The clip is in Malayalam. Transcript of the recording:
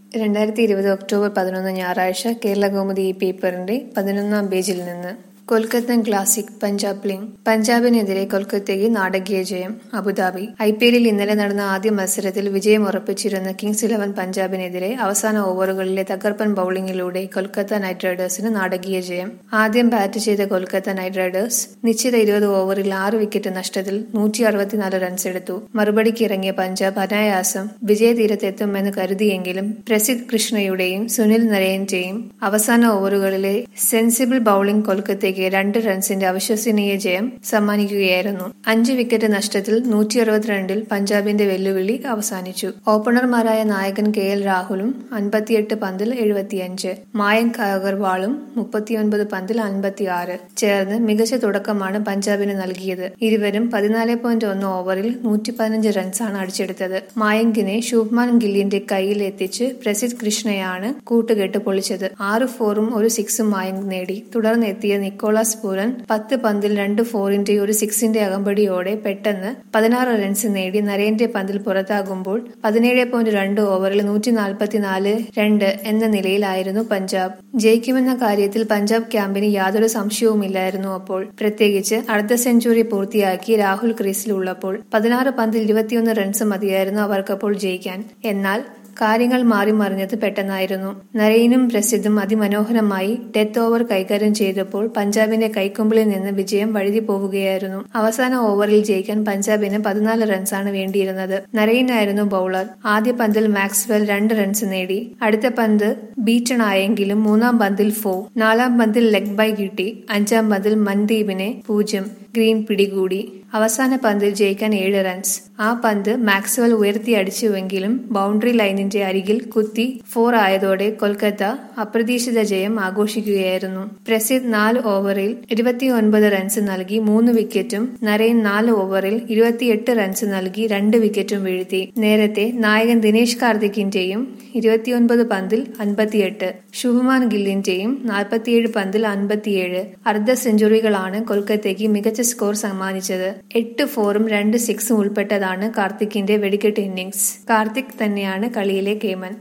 രണ്ടായിരത്തി ഇരുപത് ഒക്ടോബർ പതിനൊന്ന് ഞായറാഴ്ച കേരളകൗമുദി ഈ പേപ്പറിന്റെ പതിനൊന്നാം പേജിൽ നിന്ന് കൊൽക്കത്തൻ ക്ലാസിക് പഞ്ചാബ് ലിങ്ക് പഞ്ചാബിനെതിരെ കൊൽക്കത്തയ്ക്ക് നാടകീയ ജയം അബുദാബി ഐ പി എല്ലിൽ ഇന്നലെ നടന്ന ആദ്യ മത്സരത്തിൽ വിജയം ഉറപ്പിച്ചിരുന്ന കിങ്സ് ഇലവൻ പഞ്ചാബിനെതിരെ അവസാന ഓവറുകളിലെ തകർപ്പൻ ബൌളിംഗിലൂടെ കൊൽക്കത്ത നൈറ്റ് റൈഡേഴ്സിന് നാടകീയ ജയം ആദ്യം ബാറ്റ് ചെയ്ത കൊൽക്കത്ത നൈറ്റ് റൈഡേഴ്സ് നിശ്ചിത ഇരുപത് ഓവറിൽ ആറ് വിക്കറ്റ് നഷ്ടത്തിൽ നൂറ്റി അറുപത്തിനാല് റൺസ് എടുത്തു മറുപടിക്ക് ഇറങ്ങിയ പഞ്ചാബ് അനായാസം വിജയതീരത്തെത്തുമെന്ന് കരുതിയെങ്കിലും പ്രസിദ്ധ് കൃഷ്ണയുടെയും സുനിൽ നരേന്റെയും അവസാന ഓവറുകളിലെ സെൻസിബിൾ ബൌളിംഗ് കൊൽക്കത്തയ്ക്ക് രണ്ട് റൺസിന്റെ അവിശ്വസനീയ ജയം സമ്മാനിക്കുകയായിരുന്നു അഞ്ച് വിക്കറ്റ് നഷ്ടത്തിൽ നൂറ്റി അറുപത്തിരണ്ടിൽ പഞ്ചാബിന്റെ വെല്ലുവിളി അവസാനിച്ചു ഓപ്പണർമാരായ നായകൻ കെ എൽ രാഹുലും അൻപത്തിയെട്ട് പന്തിൽ എഴുപത്തിയഞ്ച് മായങ്ക് അഗർവാളും മുപ്പത്തിയൊൻപത് പന്തിൽ അൻപത്തിയാറ് ചേർന്ന് മികച്ച തുടക്കമാണ് പഞ്ചാബിന് നൽകിയത് ഇരുവരും പതിനാല് പോയിന്റ് ഒന്ന് ഓവറിൽ നൂറ്റി പതിനഞ്ച് റൺസാണ് അടിച്ചെടുത്തത് മായങ്കിനെ ശുഭ്മാൻ ഗില്ലിന്റെ കയ്യിൽ എത്തിച്ച് പ്രസിദ്ധ് കൃഷ്ണയാണ് കൂട്ടുകെട്ട് പൊളിച്ചത് ആറ് ഫോറും ഒരു സിക്സും മായങ്ക് നേടി തുടർന്ന് എത്തിയ നിക്കോളാസ് പൂരൻ പത്ത് പന്തിൽ രണ്ട് ഫോറിന്റെ ഒരു സിക്സിന്റെ അകമ്പടിയോടെ പെട്ടെന്ന് പതിനാറ് റൺസ് നേടി നരേന്റെ പന്തിൽ പുറത്താകുമ്പോൾ പതിനേഴ് പോയിന്റ് രണ്ട് ഓവറിൽ നൂറ്റി നാൽപ്പത്തിനാല് രണ്ട് എന്ന നിലയിലായിരുന്നു പഞ്ചാബ് ജയിക്കുമെന്ന കാര്യത്തിൽ പഞ്ചാബ് ക്യാമ്പിന് യാതൊരു സംശയവുമില്ലായിരുന്നു അപ്പോൾ പ്രത്യേകിച്ച് അർദ്ധ സെഞ്ചുറി പൂർത്തിയാക്കി രാഹുൽ ക്രീസിലുള്ളപ്പോൾ പതിനാറ് പന്തിൽ ഇരുപത്തിയൊന്ന് റൺസ് മതിയായിരുന്നു അവർക്കപ്പോൾ ജയിക്കാൻ എന്നാൽ കാര്യങ്ങൾ മാറി മറിഞ്ഞത് പെട്ടെന്നായിരുന്നു നരയിനും പ്രസിദ്ധും അതിമനോഹരമായി ഡെത്ത് ഓവർ കൈകാര്യം ചെയ്തപ്പോൾ പഞ്ചാബിന്റെ കൈക്കൊമ്പിളിൽ നിന്ന് വിജയം വഴുതി പോവുകയായിരുന്നു അവസാന ഓവറിൽ ജയിക്കാൻ പഞ്ചാബിന് പതിനാല് റൺസാണ് വേണ്ടിയിരുന്നത് നരയിനായിരുന്നു ബൌളർ ആദ്യ പന്തിൽ മാക്സ്വെൽ രണ്ട് റൺസ് നേടി അടുത്ത പന്ത് ബീറ്റൺ ആയെങ്കിലും മൂന്നാം പന്തിൽ ഫോ നാലാം പന്തിൽ ലെഗ് ബൈ കിട്ടി അഞ്ചാം പന്തിൽ മൻദീപിനെ പൂജ്യം ഗ്രീൻ പിടികൂടി അവസാന പന്തിൽ ജയിക്കാൻ ഏഴ് റൺസ് ആ പന്ത് മാക്സ്വൽ ഉയർത്തി അടിച്ചുവെങ്കിലും ബൗണ്ടറി ലൈനിന്റെ അരികിൽ കുത്തി ഫോർ ആയതോടെ കൊൽക്കത്ത അപ്രതീക്ഷിത ജയം ആഘോഷിക്കുകയായിരുന്നു പ്രസിദ്ധ് നാല് ഓവറിൽ ഇരുപത്തിയൊൻപത് റൺസ് നൽകി മൂന്ന് വിക്കറ്റും നരേൻ നാല് ഓവറിൽ ഇരുപത്തിയെട്ട് റൺസ് നൽകി രണ്ട് വിക്കറ്റും വീഴ്ത്തി നേരത്തെ നായകൻ ദിനേശ് കാർത്തിക്കിന്റെയും ഇരുപത്തിയൊൻപത് പന്തിൽ അൻപത്തിയെട്ട് ശുഭമാൻ ഗില്ലിന്റെയും നാൽപ്പത്തിയേഴ് പന്തിൽ അൻപത്തിയേഴ് അർദ്ധ സെഞ്ചുറികളാണ് കൊൽക്കത്തയ്ക്ക് മികച്ച സ്കോർ സമ്മാനിച്ചത് എട്ട് ഫോറും രണ്ട് സിക്സും ഉൾപ്പെട്ടതാണ് കാർത്തിക്കിന്റെ വെടിക്കെട്ട് ഇന്നിംഗ്സ് കാർത്തിക് തന്നെയാണ് കളിയിലെ കേമൻ